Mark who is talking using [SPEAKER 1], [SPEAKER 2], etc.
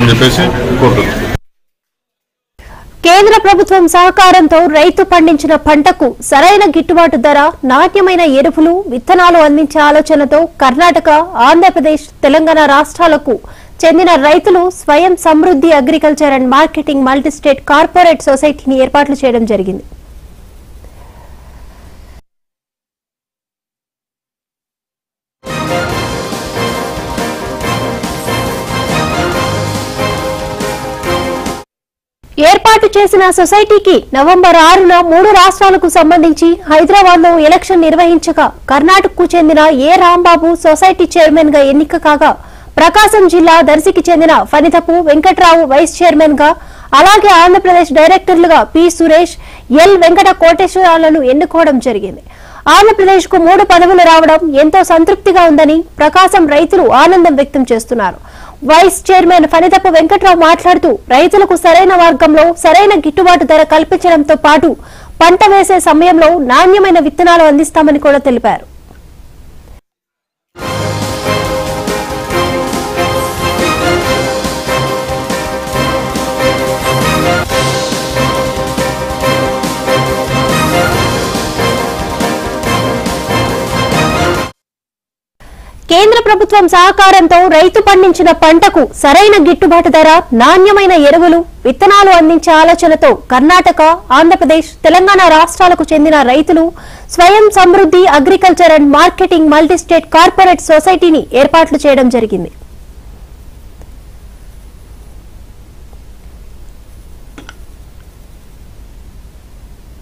[SPEAKER 1] అని చెప్పేసి కోరుతున్నాం
[SPEAKER 2] కేంద్ర ప్రభుత్వం సహకారంతో రైతు పండించిన పంటకు సరైన గిట్టుబాటు ధర నాణ్యమైన ఎరువులు విత్తనాలు అందించే ఆలోచనతో కర్ణాటక ఆంధ్రప్రదేశ్ తెలంగాణ రాష్ట్రాలకు చెందిన రైతులు స్వయం సమృద్ధి agriculture and marketing multistate corporate సొసైటీని ఏర్పాట్లు చేయడం జరిగింది ఏర్పాటు చేసిన సొసైటీకి నవంబర్ ఆరున మూడు రాష్ట్రాలకు సంబంధించి హైదరాబాద్ లో ఎలక్షన్ నిర్వహించగా కర్ణాటకకు చెందిన ఏ రాంబాబు సొసైటీ చైర్మన్ గా ఎన్నిక కాగా ప్రకాశం జిల్లా దర్శికి చెందిన ఫణితపు వెంకట్రావు వైస్ చైర్మన్ గా అలాగే ఆంధ్రప్రదేశ్ డైరెక్టర్లుగా పి సురేష్ ఎల్ వెంకట కోటేశ్వరాలను ఎన్నుకోవడం జరిగింది ఆంధ్రప్రదేశ్ కు మూడు పదవులు రావడం ఎంతో సంతృప్తిగా ఉందని ప్రకాశం రైతులు ఆనందం వ్యక్తం చేస్తున్నారు వైస్ చైర్మన్ ఫణితపు వెంకట్రావు మాట్లాడుతూ రైతులకు సరైన మార్గంలో సరైన గిట్టుబాటు ధర కల్పించడంతో పాటు పంట వేసే సమయంలో నాణ్యమైన విత్తనాలు అందిస్తామని కూడా తెలిపారు కేంద్ర ప్రభుత్వం సహకారంతో రైతు పండించిన పంటకు సరైన గిట్టుబాటు ధర నాణ్యమైన ఎరువులు విత్తనాలు అందించే ఆలోచనతో కర్ణాటక ఆంధ్రప్రదేశ్ తెలంగాణ రాష్ట్రాలకు చెందిన రైతులు స్వయం సమృద్ధి agriculture and marketing multistate corporate సొసైటీని ఏర్పాట్లు చేయడం జరిగింది